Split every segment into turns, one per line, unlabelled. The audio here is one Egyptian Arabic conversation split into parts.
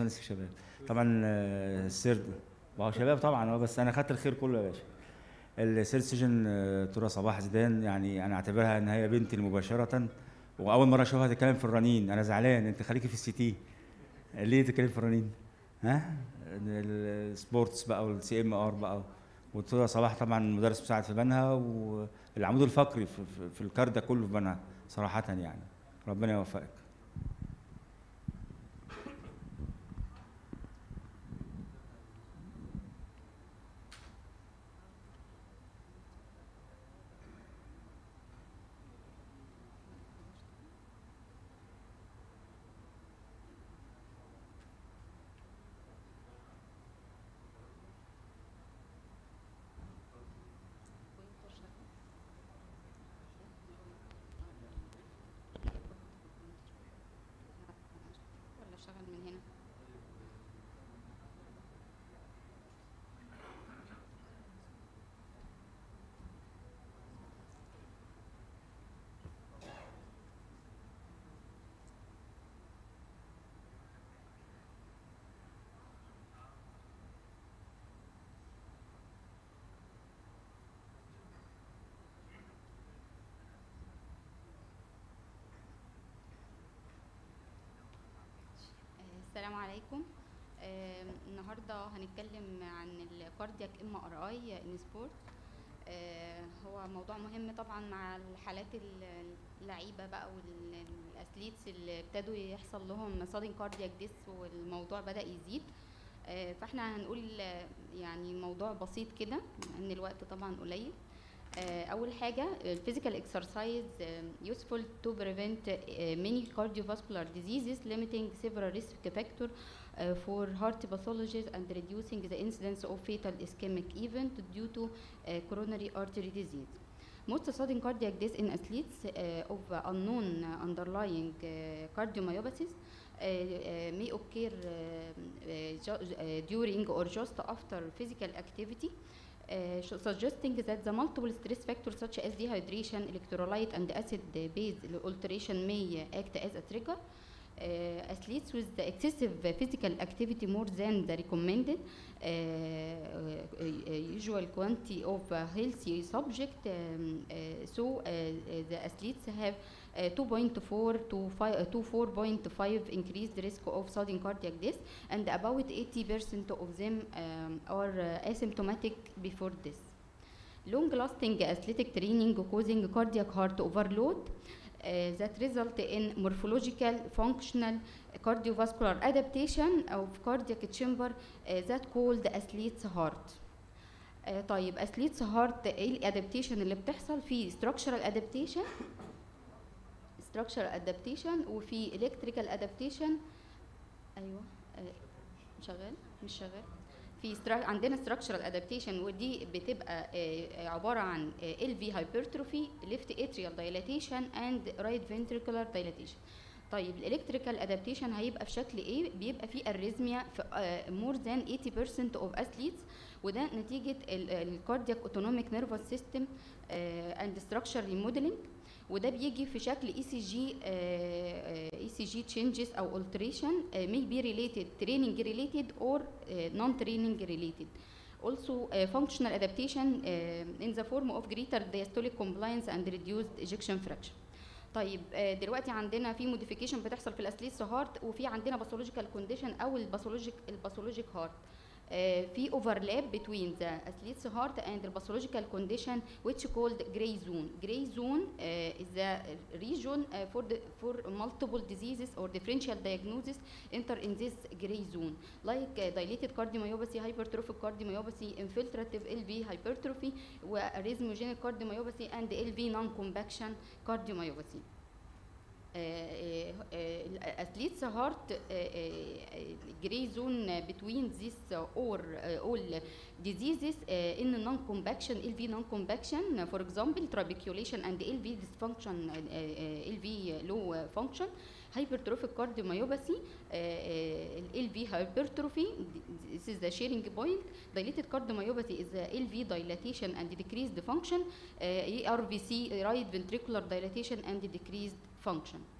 باشمهندس الشباب طبعا آه، السرد ما هو شباب طبعا اه بس انا خدت الخير كله يا باشا السيرد سيجن آه، ترى صباح زيدان يعني انا اعتبرها ان هي بنتي مباشره واول مره اشوفها تتكلم في الرنين انا زعلان انت خليكي في السي تي ليه تتكلم في الرنين ها السبورتس بقى والسي ام ار بقى وترى صباح طبعا مدرس مساعد في بنها والعمود الفقري في, في, في الكار ده كله في بنها صراحه يعني ربنا يوفقك
ولا اشتغل من هنا السلام عليكم آم، النهارده هنتكلم عن الكاردياك ام ار اي ان سبورت هو موضوع مهم طبعا مع الحالات ال- اللعيبه بقى والاثليتس اللي ابتدوا يحصل لهم صادن كاردياك ديس والموضوع بدا يزيد آه، فاحنا هنقول آه، يعني موضوع بسيط كده لان الوقت طبعا قليل آه، اول حاجه الفيزيكال اكسرسايز useful to prevent uh, many cardiovascular diseases limiting several risk factor uh, for heart pathologies and reducing the incidence of fatal ischemic event due to uh, coronary artery disease most sudden cardiac death in athletes uh, of unknown underlying uh, cardiomyopathies uh, uh, may occur uh, uh, ju- uh, during or just after physical activity uh, sh- suggesting that the multiple stress factors such as dehydration, electrolyte, and acid-base alteration may uh, act as a trigger. Uh, athletes with the excessive physical activity more than the recommended uh, uh, usual quantity of uh, healthy subject um, uh, so uh, uh, the athletes have uh, 2.4 to 5 uh, to 4.5 increased risk of sudden cardiac death and about 80% of them um, are uh, asymptomatic before this long lasting athletic training causing cardiac heart overload uh, that result in morphological functional cardiovascular adaptation of cardiac chamber uh, that called athlete's heart آه، طيب اثليتس هارت ايه الادابتيشن اللي بتحصل في structural adaptation structural adaptation وفي electrical adaptation ايوه آه، شغال مش شغال في stru- عندنا structural adaptation ودي بتبقى آه، عباره عن ال في hypertrophy left atrial dilatation and right ventricular dilatation طيب الالكتريكال ادابتيشن هيبقى في شكل ايه بيبقى في اريزميا في مور ذان 80% اوف اثليتس وده نتيجه الكاردياك اوتونوميك نيرفس سيستم اند ستراكشر ريموديلنج وده بيجي في شكل اي سي جي اي سي جي تشينجز او alteration may be related training related or non training related also uh, functional adaptation uh, in the form of greater diastolic compliance and reduced ejection fraction طيب آه، دلوقتي عندنا في موديفيكيشن بتحصل في الاسليس هارت وفي عندنا باثولوجيكال كونديشن او الباثولوجيك الباثولوجيك هارت في overlap between the athlete's heart and the pathological condition which called gray zone. Gray zone uh, is the region uh, for the for multiple diseases or differential diagnosis enter in this gray zone like uh, dilated cardiomyopathy, hypertrophic cardiomyopathy, infiltrative LV hypertrophy, arrhythmogenic cardiomyopathy and LV non-compaction cardiomyopathy. athletes heart gray zone between this or all diseases in non-compaction LV non-compaction for example trabeculation and LV dysfunction LV low function hypertrophic cardiomyopathy LV hypertrophy this is the sharing point dilated cardiomyopathy is the LV dilatation and decreased function ARVC right ventricular dilatation and decreased function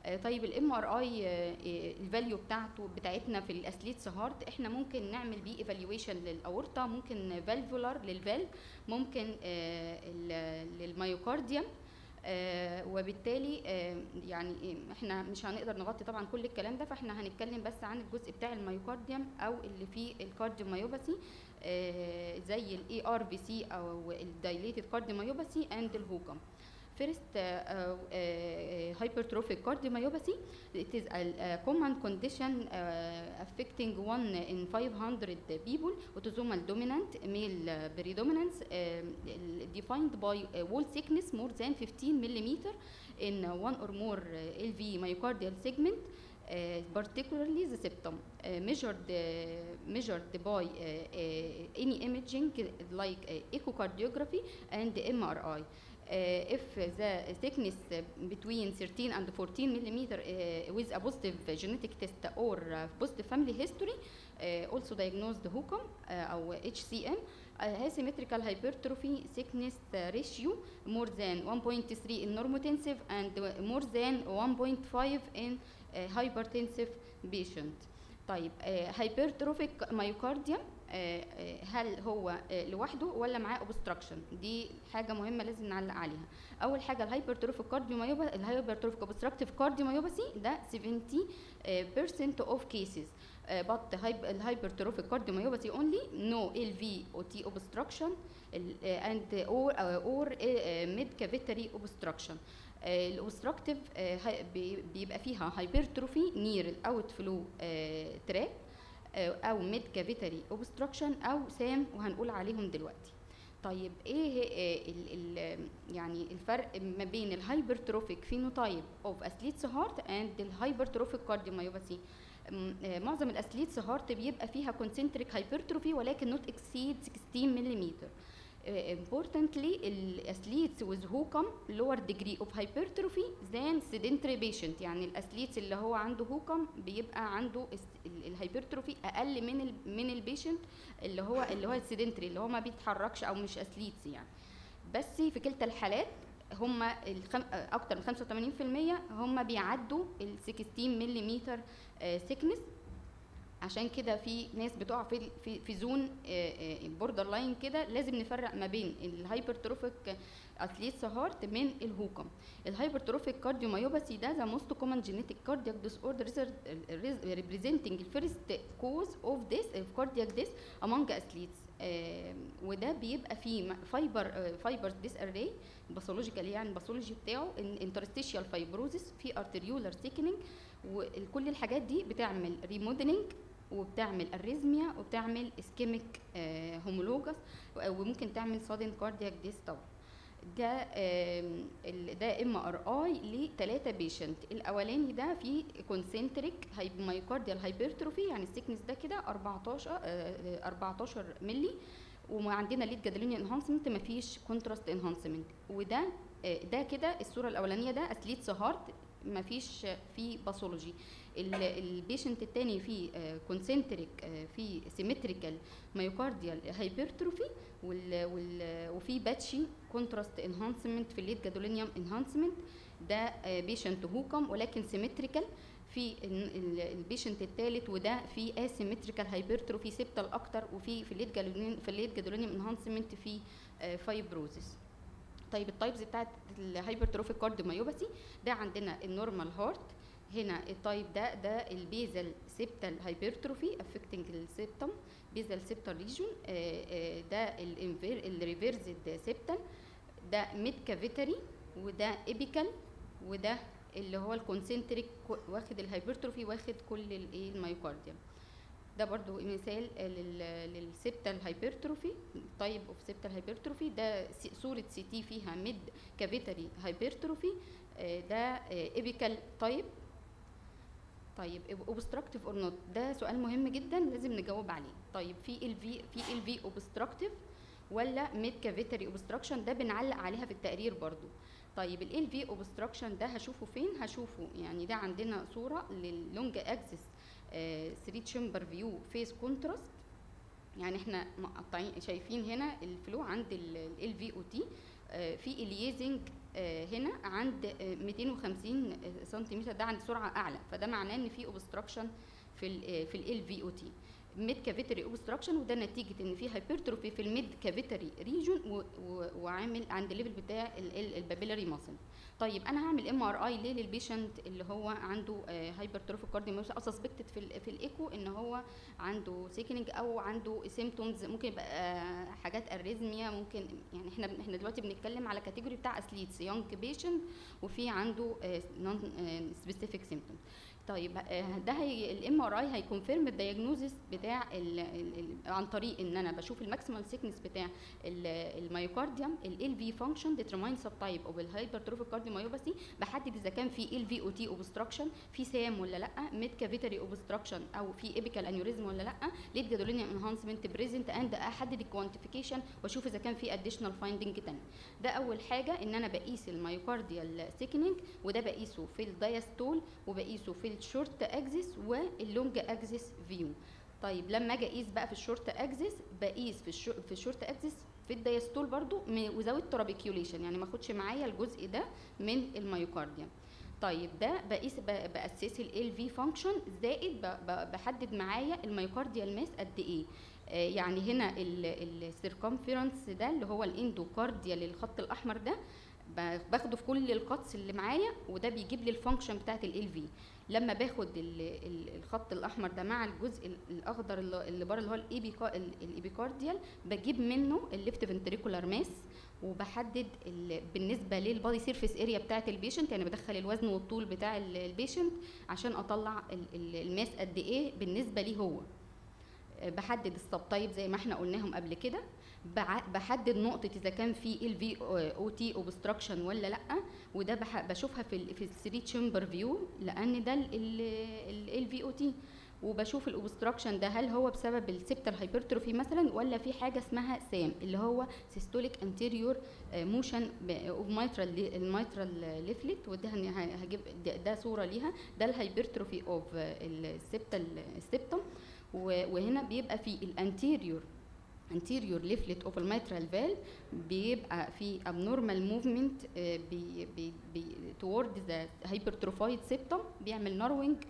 آه، طيب الام ار اي الفاليو بتاعته بتاعتنا في الاثليتس هارت احنا ممكن نعمل بيه ايفالويشن للاورطه ممكن فالفولار للفالف ممكن آه، ال- للميوكارديوم آه، وبالتالي آه، يعني إيه، احنا مش هنقدر نغطي طبعا كل الكلام ده فاحنا هنتكلم بس عن الجزء بتاع الميوكارديوم او اللي فيه الكارديوميوباثي آه، زي الاي ار في سي او الدايليتد كارديوميوباثي اند الهوكم First, uh, uh, uh, hypertrophic cardiomyopathy. It is a, a common condition uh, affecting one in 500 people. Autosomal dominant, male uh, predominance, um, defined by uh, wall thickness more than 15 millimeter in uh, one or more uh, LV myocardial segment. Uh, particularly the septum uh, measured uh, measured by uh, uh, any imaging like uh, echocardiography and MRI. Uh, if the thickness uh, between 13 and 14 millimeter uh, with a positive genetic test or uh, positive family history uh, also diagnosed HOCM uh, or HCM uh, asymmetrical hypertrophy thickness uh, ratio more than 1.3 in normotensive and uh, more than 1.5 in uh, hypertensive patient طيب هايبرتروفيك مايوكارديوم هل هو آه، لوحده ولا معاه اوبستراكشن دي حاجه مهمه لازم نعلق عليها اول حاجه الهايبرتروفيك كارديوميوبا الهايبرتروفيك اوبستراكتيف كارديوميوباثي ده 70% of cases uh, but hyp- الهايبرتروفيك cardiomyopathy only no LVOT obstruction ال- uh, and or uh, or uh, mid cavitary obstruction الاوبستراكتيف بيبقى فيها هايبرتروفي نير الاوت فلو تراك او ميد كافيتري اوبستراكشن او سام وهنقول عليهم دلوقتي طيب ايه آه، ال ال يعني الفرق ما بين الهايبرتروفيك فينوتايب اوف اثليتس هارت اند الهايبرتروفيك كارديوميوباثي م- آه، معظم الاثليتس هارت بيبقى فيها كونسنتريك هايبرتروفي ولكن نوت اكسيد 16 ملم importantly الاثليتس with HOCM lower degree of hypertrophy than sedentary patient يعني الاثليتس اللي هو عنده HOCM بيبقى عنده الس- ال- الهايبرتروفي اقل من ال من البيشنت اللي هو اللي هو السيدنتري اللي هو ما بيتحركش او مش اثليتس يعني بس في كلتا الحالات هم الخم... اكتر من 85% هم بيعدوا ال 16 ملم سيكنس عشان كده في ناس بتقع في في, في زون بوردر لاين كده لازم نفرق ما بين الهايبرتروفيك اثليتس هارت من الهوكم الهايبرتروفيك كارديوميوباثي ده ذا موست كومن جينيتك كاردياك ديس اوردر ريبريزنتنج الفيرست كوز اوف ديس اوف كاردياك ديس امونج اثليتس وده بيبقى فيه فايبر فايبر ديس اري باثولوجيكال يعني الباثولوجي بتاعه انترستيشيال فايبروزيس في ارتريولار سيكنينج وكل الحاجات دي بتعمل ريموديلنج وبتعمل اريزميا وبتعمل اسكيميك هومولوجس وممكن تعمل سادن كاردياك ديس طبعا ده آم، ال- ده ام ار اي لثلاثه بيشنت الاولاني ده فيه كونسنتريك مايوكارديال هايبرتروفي يعني السيكنس ده كده 14 آه، آه، 14 ملي وعندنا ليد جادولينيا انهانسمنت مفيش كونتراست انهانسمنت وده آه، ده كده الصوره الاولانيه ده اثليت هارت مفيش فيه باثولوجي البيشنت التاني فيه كونسنتريك في سيمتريكال مايوكارديال هايبرتروفي وال وال وفي باتشي كونتراست انهانسمنت في الليد جادولينيوم انهانسمنت ده بيشنت هوكم ولكن سيمتريكال في البيشنت الثالث وده في اسيمتريكال هايبرتروفي سيبتال اكتر وفي في الليد جادولينيوم في الليد جادولينيوم انهانسمنت في فايبروزيس طيب التايبز بتاعت الهايبرتروفيك كارديوميوباثي ده عندنا النورمال هارت هنا التايب ده ده البيزل سيبتال هايبرتروفي افكتنج السيبتم بيزل سيبتال ريجون ده الانفير الريفيرزد سيبتال ده ميد كافيتري وده ايبيكال وده اللي هو الكونسنتريك واخد الهايبرتروفي واخد كل الايه الميوكارديوم ده برضو مثال لل- للسيبتال هايبرتروفي تايب اوف سيبتال هايبرتروفي ده س- صوره سي تي فيها ميد كافيتري هايبرتروفي آه، ده ايبيكال تايب طيب اوبستراكتيف اور نوت ده سؤال مهم جدا لازم نجاوب عليه طيب في ال في في ال في اوبستراكتيف ولا ميد كافيتري اوبستراكشن ده بنعلق عليها في التقرير برضو طيب ال في اوبستراكشن ده هشوفه فين هشوفه يعني ده عندنا صوره لللونج اكسس 3 تشامبر فيو فيس كونتراست يعني احنا مقطعين شايفين هنا الفلو عند ال في او تي في اليزنج آه، هنا عند آه، 250 سنتيمتر ده عند سرعه اعلى فده معناه ان في اوبستراكشن في ال في ال في او تي ميد كافيتري اوبستراكشن وده نتيجه ان في هايبرتروفي في الميد كافيتري ريجون وعامل عند الليفل بتاع البابيلاري ماسل طيب انا هعمل ام ار اي ليه للبيشنت اللي هو عنده هايبرتروفيك كارديوميوباثي او سسبكتد في ال في الايكو ان هو عنده سيكننج او عنده سيمتومز ممكن يبقى آه، حاجات اريزميا ممكن يعني احنا احنا دلوقتي بنتكلم على كاتيجوري بتاع اثليتس يونج بيشنت وفي عنده نون سبيسيفيك سيمتومز طيب آه، ده هي الام ار اي هيكونفيرم الدايجنوزس بتاع ال ال ال عن طريق ان انا بشوف الماكسيمال سيكنس بتاع ال- الميوكارديوم ال في فانكشن ديترماين سب تايب اوف الهايبرتروفيك كارديوميوباثي بحدد اذا كان في ال في او تي اوبستراكشن في سام ولا لا ميد كافيتري اوبستراكشن او في ايبيكال انيوريزم ولا لا ليد جادولينيوم انهانسمنت بريزنت اند احدد الكوانتيفيكيشن واشوف اذا كان في اديشنال فايندنج تاني ده اول حاجه ان انا بقيس الميوكارديال سيكنينج وده بقيسه في الدايستول وبقيسه في الشورت اكسس واللونج اكسس فيو طيب لما اجي اقيس بقى في الشورت اكسس بقيس في الشو في الشورت اكسس في الدايستول برضو وزود ترابيكيوليشن يعني ما اخدش معايا الجزء ده من الميوكارديوم طيب ده بقيس ب- باسس ال في فانكشن زائد ب- ب- بحدد معايا الميوكارديال ماس قد ايه آه، يعني هنا السيركمفيرنس ده اللي هو الاندوكارديال الخط الاحمر ده ب- باخده في كل القطس اللي معايا وده بيجيب لي الفانكشن بتاعت ال في لما باخد ال- ال- الخط الاحمر ده مع الجزء ال- الاخضر اللي اللي بره اللي هو الإيبيكا- ال- الإيبيكارديال بجيب منه الليفت فنتريكولار ماس وبحدد ال- بالنسبه للبادي سيرفيس اريا بتاعت البيشنت يعني بدخل الوزن والطول بتاع ال- البيشنت عشان اطلع ال- ال- الماس قد ايه بالنسبه ليه هو آه، بحدد السب تايب زي ما احنا قلناهم قبل كده بع- بحدد نقطه اذا كان في ال في او تي اوبستراكشن ولا لا وده بح- بشوفها في ال في الثري تشامبر فيو لان ده ال في او تي وبشوف الاوبستراكشن ده هل هو بسبب السبتال هايبرتروفي مثلا ولا في حاجه اسمها سام اللي هو سيستوليك انتيريور موشن اوف مايترال المايترال ليفلت وده هن- ه- هجيب ده, ده صوره ليها ده الهايبرتروفي اوف السبتال السبتم وهنا بيبقى في الانتيريور anterior leaflet of the mitral valve بيبقى في abnormal movement آه، بي بي بي toward the hypertrophied septum بيعمل narrowing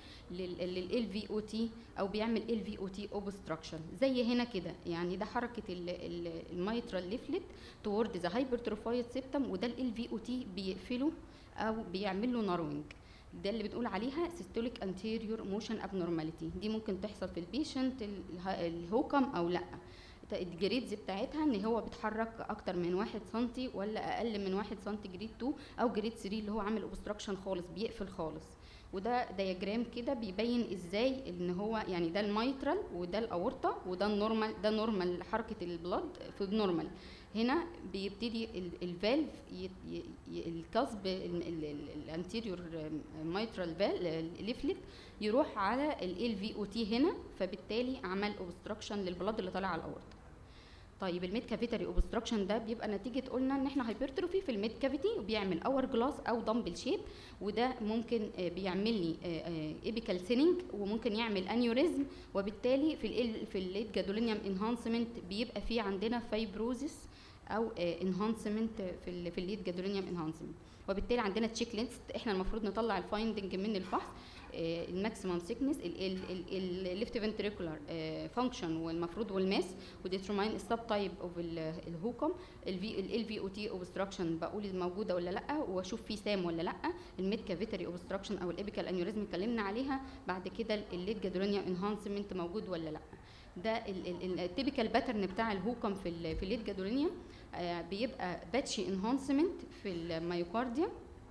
لل LVOT او بيعمل LVOT obstruction زي هنا كده يعني ده حركه الميترال ليفلت toward the hypertrophied septum وده ال LVOT بيقفله او بيعمل له narrowing ده اللي بنقول عليها systolic anterior motion abnormality دي ممكن تحصل في البيشنت الهوكم او لا الجريدز بتاعتها ان هو بيتحرك اكتر من واحد سنتي ولا اقل من واحد سنتي جريد 2 او جريد 3 اللي هو عامل اوبستراكشن خالص بيقفل خالص وده دياجرام كده بيبين ازاي ان هو يعني ده الميترال وده الاورطه وده النورمال ده نورمال حركه البلد في النورمال هنا بيبتدي ال- الفالف ي- ي- ي- الكسب الانتيريور ميترال ليفلت يروح على ال في او تي هنا فبالتالي عمل اوبستراكشن للبلد اللي طالع على الاورطه طيب الميد كافيتري اوبستراكشن ده بيبقى نتيجه قلنا ان احنا هايبرتروفي في الميد كافيتي وبيعمل اور جلاس او دمبل شيب وده ممكن آه، بيعمل لي ايبيكال سيننج وممكن يعمل انيوريزم وبالتالي في ال في الليت جادولينيوم انهانسمنت بيبقى فيه عندنا فايبروزس او انهانسمنت في ال في الليت جادولينيوم انهانسمنت وبالتالي عندنا تشيك ليست احنا المفروض نطلع الفايندنج من الفحص الماكسيمم سيكنس الليفت فنتريكولار فانكشن والمفروض والماس وديترماين السب تايب اوف الهوكم ال في او تي اوبستراكشن بقول موجوده ولا لا واشوف في سام ولا لا الميد كافيتري اوبستراكشن او الابيكال انيوريزم اتكلمنا عليها بعد كده الليد جادرونيا انهانسمنت موجود ولا لا ده التيبيكال باترن بتاع الهوكم في ال في الليد جادرونيا بيبقى باتشي انهانسمنت في الميوكارديا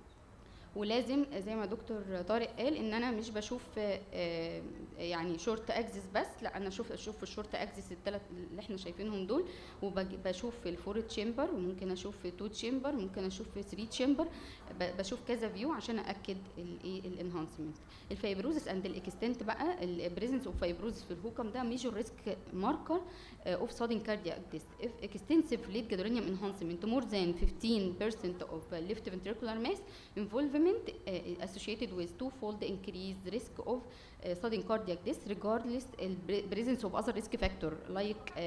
ولازم زي ما دكتور طارق قال ان انا مش بشوف آه، يعني شورت اكسس بس لا انا اشوف اشوف في الشورت اكسس الثلاث اللي احنا شايفينهم دول وبشوف في الفور تشامبر وممكن اشوف في تو تشامبر ممكن اشوف في 3 تشامبر بشوف كذا فيو عشان ااكد الايه الانهانسمنت الفايبروزس اند الاكستنت بقى البريزنس اوف فايبروزس في الهوكم ده ميجور ريسك ماركر اوف sudden cardiac death if extensive late gadolinium enhancement more than 15% of left ventricular mass involvement enhancement uh, associated with twofold increased risk of uh, sudden cardiac death regardless the presence of other risk factor like uh,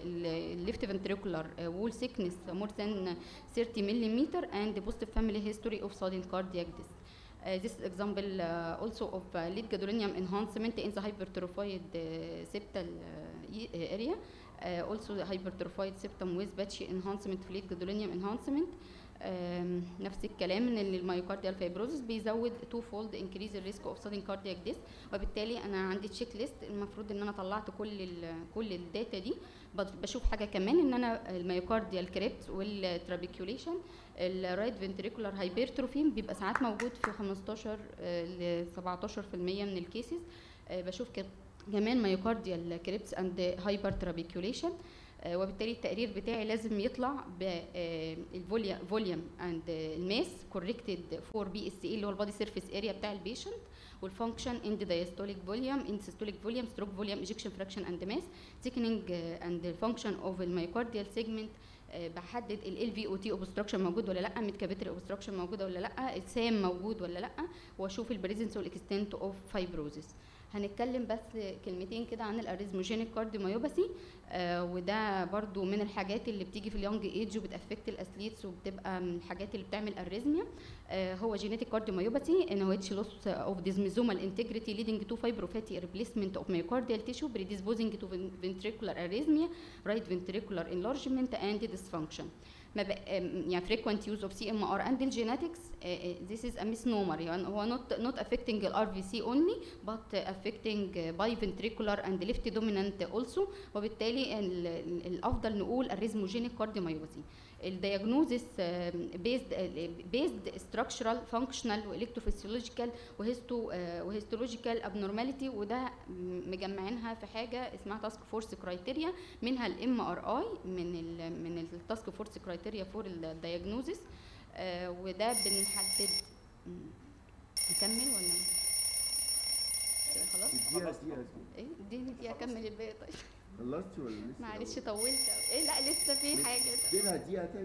l- left ventricular uh, wall thickness more than 30 millimeter and the positive family history of sudden cardiac death. Uh, this example uh, also of uh, lead gadolinium enhancement in the hypertrophied uh, septal uh, e- uh, area. Uh, also the hypertrophied septum with patchy enhancement في lead gadolinium enhancement. Um, نفس الكلام ان الميوكارديال فايبروزس بيزود تو فولد انكريز الريسك اوف sudden كاردياك ديث وبالتالي انا عندي تشيك ليست المفروض ان انا طلعت كل ال كل الداتا دي بت- بشوف حاجه كمان ان انا الميوكارديال كريبت والترابيكيوليشن الرايت فنتريكولار هايبرتروفي بيبقى ساعات موجود في 15 ل 17% من الكيسز آه، بشوف ك- كمان ميوكارديال كريبس اند هايبر ترابيكيوليشن وبالتالي التقرير بتاعي لازم يطلع بالفوليوم فوليوم اند الماس كوركتد فور بي اس اي اللي هو البادي سيرفيس اريا بتاع البيشنت والفانكشن ان دايستوليك فوليوم ان سيستوليك فوليوم ستروك فوليوم ايجكشن فراكشن اند ماس تيكنينج اند فانكشن اوف الميوكارديال سيجمنت بحدد ال في او تي اوبستراكشن موجود ولا لا ميد كافيتري اوبستراكشن موجوده ولا لا السام موجود ولا لا واشوف البريزنس والاكستنت اوف فايبروزس هنتكلم بس كلمتين كده عن الاريزموجينيك كارديوميوباثي آه وده برضو من الحاجات اللي بتيجي في اليونج ايج وبتافكت الاثليتس وبتبقى من الحاجات اللي بتعمل اريزميا آه هو جينيتيك كارديوميوباثي ان which loss of desmosomal integrity leading to fibrofatty replacement of myocardial tissue predisposing to ventricular arrhythmia right ventricular enlargement and dysfunction ما بق- آم، يعني frequent use of CMR and the genetics uh, uh, this is a misnomer يعني هو not not affecting ال RVC only but affecting uh, biventricular and left dominant also وبالتالي ال- ال- الافضل نقول الريزموجينيك كارديوميوباثي الدياجنوزس بيزد بيزد structural functional والكتروفيسيولوجيكال وهيستو وهيستولوجيكال abnormality وده م- مجمعينها في حاجه اسمها تاسك فورس كرايتيريا منها الام ار اي من ال من التاسك فورس كرايتيريا فور الدياجنوزس وده بنحدد م. نكمل ولا كده خلاص
اديها اديها
ايه اديني دقيقه اكمل الباقي طيب
خلصتي ولا لسه؟
معلش طولت أوي. ايه لا لسه في حاجه
اديلها دقيقة تاني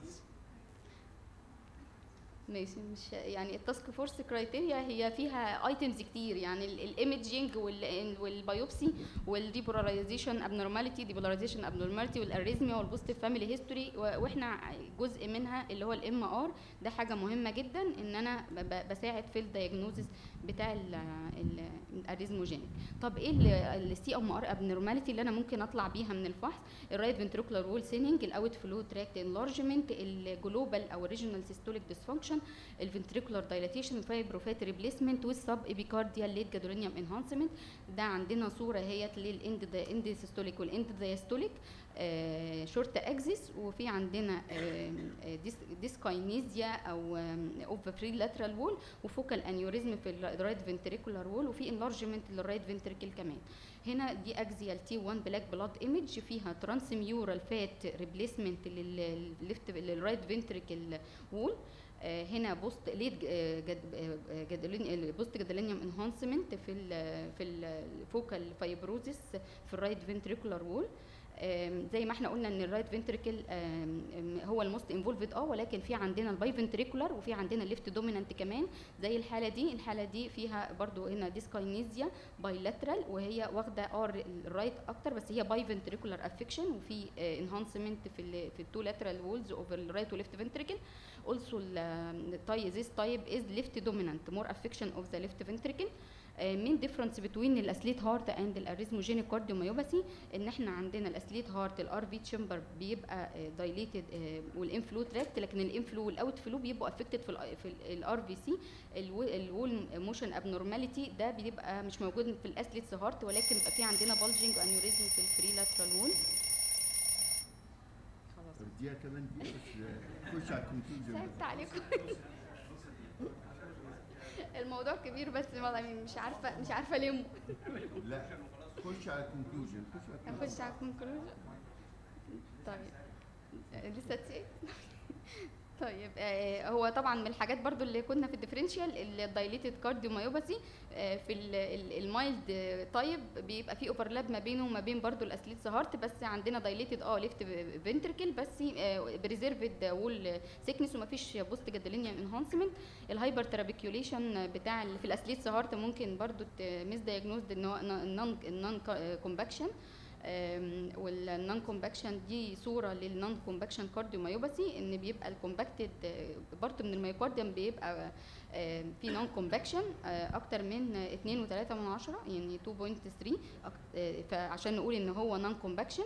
ماشي مش يعني التاسك فورس كرايتيريا هي فيها ايتمز كتير يعني الايمجينج والبيوبسي والديبولاريزيشن ابنورماليتي ديبولاريزيشن ابنورماليتي والاريزميا والبوزيتيف فاميلي هيستوري واحنا جزء منها اللي هو الام ار ده حاجه مهمه جدا ان انا ب- ب- بساعد في الدايجنوزس بتاع الاريزموجينيك طب ايه السي ام ار ابنورماليتي اللي انا ممكن اطلع بيها من الفحص الرايت فنتريكولار وول سيننج الاوت فلو تراكت انلارجمنت الجلوبال او الريجونال سيستوليك ديسفانكشن الفنتريكولار دايلاتيشن فايبروفات ريبليسمنت والسب ايبيكارديال ليت جادولينيوم انهانسمنت ده عندنا صوره هي للاند اند سيستوليك والاند دايستوليك شورت اكسس وفي عندنا ديسكاينيزيا او اوف فري لاترال وول وفوكال انيوريزم في الرايت فنتريكولار وول وفي انلارجمنت للرايت فنتريكل كمان هنا دي اكزيال تي 1 بلاك بلاد ايمج فيها ترانسميورال فات ريبليسمنت للليفت للرايت فنتريكل وول آه، هنا بوست ليد جدلين بوست جدلينيوم انهانسمنت في ال في الفوكال فايبروزيس في الرايت فنتريكولار وول آم، زي ما احنا قلنا ان الرايت فنتريكل هو الموست انفولفد اه ولكن في عندنا الباي فنتريكولار وفي عندنا الليفت دومينانت كمان زي الحاله دي الحاله دي فيها برضو هنا ديسكاينيزيا بايلاترال وهي واخده ار الرايت اكتر بس هي باي فنتريكولار افكشن وفي انهانسمنت في ال في التو لاترال وولز اوفر الرايت وليفت فنتريكل also the type this type is left dominant more affection of the left ventricle مين ديفرنس بتوين الاسليت هارت اند الاريزموجينيك كارديوميوباثي ان احنا عندنا الاسليت هارت الار في تشامبر بيبقى دايليتد والانفلو تراكت لكن الانفلو والاوت فلو بيبقوا افكتد في ال في الار في سي الوول موشن ابنورماليتي ده بيبقى مش موجود في الاسليتس هارت ولكن بيبقى في عندنا بلجنج انيوريزم في الفري لاترال وول خلاص
اديها كمان دقيقة بس خش على الكونكلوجن
سهلت عليكم الموضوع كبير بس والله مش عارفه مش عارفه الم
لا خش على الكونكلوجن خش على الكونكلوجن
نخش على الكونكلوجن طيب لسه تسيب طيب آه، هو طبعا من الحاجات برضو اللي كنا في الديفرنشال الدايليتد كارديوميوباثي في المايلد تايب بيبقى في اوفرلاب ما بينه وما بين برضو الاسليتس هارت بس عندنا دايليتد اه ليفت فنتركل بس بريزيرفد وول سيكنس وما فيش بوست جدلينيان انهانسمنت الهايبر ترابيكيوليشن بتاع ال- في الاسليتس هارت ممكن برضو ميس دايجنوزد ان هو نون نون كومباكشن والنون كومباكشن دي صوره للنون كومباكشن كارديوميوباثي ان بيبقى الكومباكتد برضه من الميوكارديوم بيبقى آه، في نون كومباكشن اكتر من 2.3 من عشرة يعني 2.3 أك- آه، فعشان نقول ان هو نون كومباكشن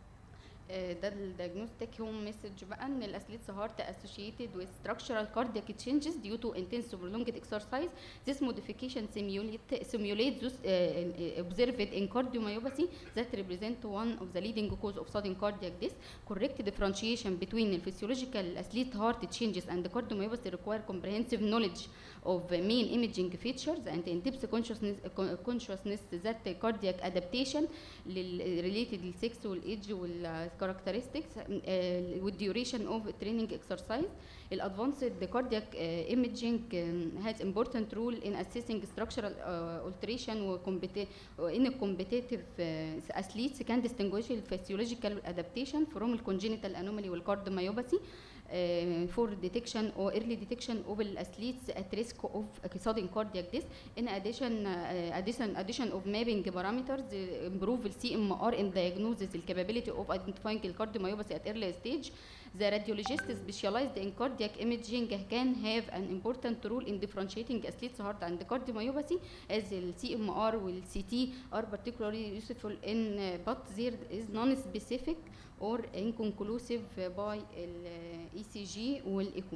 ده الديagnostic هوم مسج بقى ان الاسليتس هارت associated with structural cardiac changes due to intense prolonged exercise this modification simulate simulates those uh, uh, observed in cardiomyopathy that represent one of the leading cause of sudden cardiac death correct differentiation between the physiological athlete heart changes and the cardiomyopathy require comprehensive knowledge of main imaging features and in-depth consciousness consciousness that cardiac adaptation لل- related للسكس والايدج والكاركترستكس والduration of training exercise الادفانسد cardiac uh, imaging um, has important role in assessing structural uh, alteration وcompeti- in a competitive uh, athletes can distinguish the physiological adaptation from the congenital anomaly والcardiomyopathy uh, for detection or early detection of athletes at risk of sudden cardiac death. In addition, uh, addition, addition of mapping parameters uh, improve the CMR in diagnosis the capability of identifying the cardiomyopathy at early stage. The radiologist specialized in cardiac imaging can have an important role in differentiating athlete's heart and cardiomyopathy as the CMR and CT are particularly useful in uh, but there is non-specific or inconclusive by ال ECG والإيكو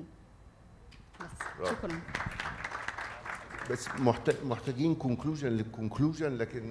بس شكرا
بس محت- محتاجين كونكلوجن للكونكلوجن لكن